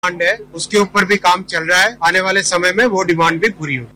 demand है उसके ऊपर भी काम चल रहा है आने वाले समय में वो डिमांड भी पूरी होगी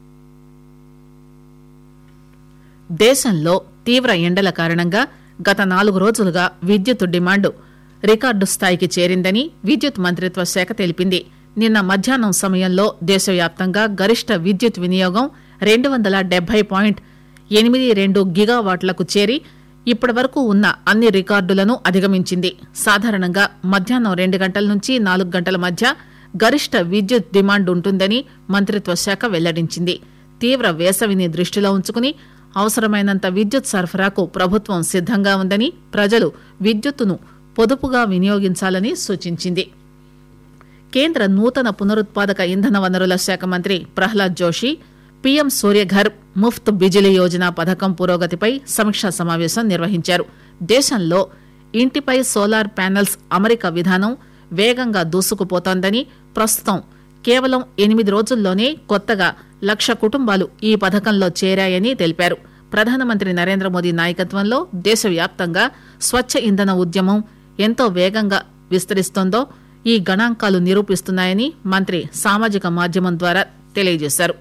దేశంలో తీవ్ర ఎండల కారణంగా గత నాలుగు రోజులుగా విద్యుత్ డిమాండ్ రికార్డు స్థాయికి చేరిందని విద్యుత్ మంత్రిత్వ శాఖ తెలిపింది నిన్న మధ్యాహ్నం సమయంలో దేశవ్యాప్తంగా గరిష్ట విద్యుత్ వినియోగం రెండు వందల డెబ్బై పాయింట్ ఎనిమిది రెండు గిగావాట్లకు చేరి ఇప్పటి వరకు ఉన్న అన్ని రికార్డులను అధిగమించింది సాధారణంగా మధ్యాహ్నం రెండు గంటల నుంచి నాలుగు గంటల మధ్య గరిష్ట విద్యుత్ డిమాండ్ ఉంటుందని మంత్రిత్వ శాఖ వెల్లడించింది తీవ్ర వేసవిని దృష్టిలో ఉంచుకుని అవసరమైనంత విద్యుత్ సరఫరాకు ప్రభుత్వం సిద్దంగా ఉందని ప్రజలు విద్యుత్తును పొదుపుగా వినియోగించాలని సూచించింది కేంద్ర నూతన పునరుత్పాదక ఇంధన వనరుల శాఖ మంత్రి ప్రహ్లాద్ జోషి పీఎం సూర్యఘర్ ముఫ్త్ బిజిలీ యోజన పథకం పురోగతిపై సమీక్షా సమావేశం నిర్వహించారు దేశంలో ఇంటిపై సోలార్ ప్యానెల్స్ అమరిక విధానం వేగంగా దూసుకుపోతోందని ప్రస్తుతం కేవలం ఎనిమిది రోజుల్లోనే కొత్తగా లక్ష కుటుంబాలు ఈ పథకంలో చేరాయని తెలిపారు ప్రధానమంత్రి నరేంద్ర మోదీ నాయకత్వంలో దేశవ్యాప్తంగా స్వచ్ఛ ఇంధన ఉద్యమం ఎంతో వేగంగా విస్తరిస్తోందో ఈ గణాంకాలు నిరూపిస్తున్నాయని మంత్రి సామాజిక మాధ్యమం ద్వారా తెలియజేశారు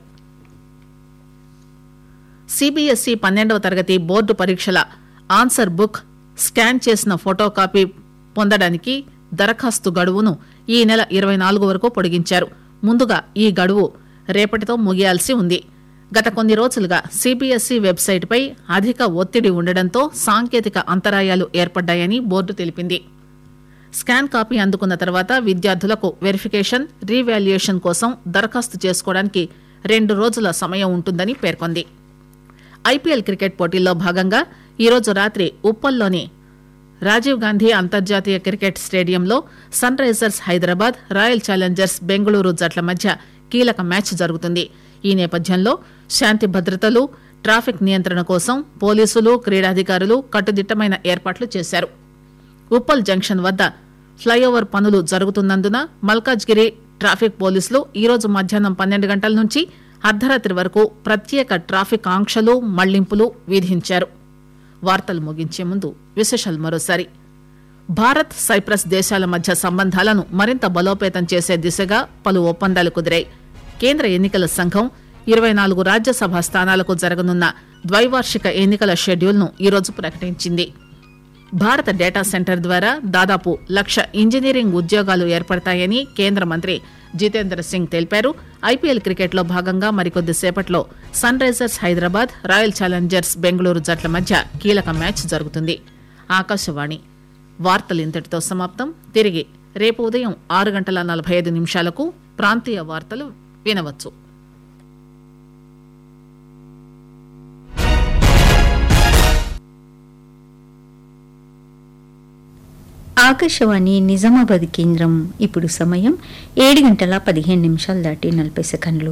సిబిఎస్ఈ పన్నెండవ తరగతి బోర్డు పరీక్షల ఆన్సర్ బుక్ స్కాన్ చేసిన ఫోటో కాపీ పొందడానికి దరఖాస్తు గడువును ఈ నెల ఇరవై నాలుగు వరకు పొడిగించారు ముందుగా ఈ గడువు రేపటితో ముగియాల్సి ఉంది గత కొన్ని రోజులుగా సిబిఎస్ఈ వెబ్సైట్పై అధిక ఒత్తిడి ఉండడంతో సాంకేతిక అంతరాయాలు ఏర్పడ్డాయని బోర్డు తెలిపింది స్కాన్ కాపీ అందుకున్న తర్వాత విద్యార్థులకు వెరిఫికేషన్ రీవాల్యుయేషన్ కోసం దరఖాస్తు చేసుకోవడానికి రెండు రోజుల సమయం ఉంటుందని పేర్కొంది ఐపీఎల్ క్రికెట్ పోటీల్లో భాగంగా ఈరోజు రాత్రి ఉప్పల్లోని రాజీవ్ గాంధీ అంతర్జాతీయ క్రికెట్ స్టేడియంలో Sunrisers Hyderabad Royal Challengers Bengaluru జట్ల మధ్య కీలక మ్యాచ్ జరుగుతుంది ఈ నేపథ్యంలో శాంతి భద్రతలు ట్రాఫిక్ నియంత్రణ కోసం పోలీసులు క్రీడాధికారులు కట్టుదిట్టమైన ఏర్పాట్లు చేశారు ఉప్పల్ జంక్షన్ వద్ద ఫ్లైఓవర్ పనులు జరుగుతున్నందున మల్కాజ్గిరి ట్రాఫిక్ పోలీసులు ఈరోజు మధ్యాహ్నం పన్నెండు గంటల నుంచి అర్ధరాత్రి వరకు ప్రత్యేక ట్రాఫిక్ ఆంక్షలు మళ్లింపులు విధించారు వార్తలు ముగించే ముందు విశేషాలు మరోసారి భారత్ సైప్రస్ దేశాల మధ్య సంబంధాలను మరింత బలోపేతం చేసే దిశగా పలు ఒప్పందాలు కుదిరాయి కేంద్ర ఎన్నికల సంఘం ఇరవై నాలుగు రాజ్యసభ స్థానాలకు జరగనున్న ద్వైవార్షిక ఎన్నికల షెడ్యూల్ను ఈరోజు ప్రకటించింది భారత డేటా సెంటర్ ద్వారా దాదాపు లక్ష ఇంజనీరింగ్ ఉద్యోగాలు ఏర్పడతాయని కేంద్ర మంత్రి జితేంద్ర సింగ్ తెలిపారు ఐపీఎల్ క్రికెట్లో భాగంగా మరికొద్ది సేపట్లో Sunrisers Hyderabad Royal Challengers Bengaluru జట్ల మధ్య కీలక మ్యాచ్ జరుగుతుంది ఆకాశవాణి వార్తలు ఇంతటితో సమాప్తం తిరిగి రేపు ఉదయం ఆరు గంటల నలభై ఐదు నిమిషాలకు ప్రాంతీయ వార్తలు వినవచ్చు ఆకాశవాణి నిజామాబాద్ కేంద్రం ఇప్పుడు సమయం ఏడు గంటల పదిహేను నిమిషాలు దాటి నలభై సెకండ్లు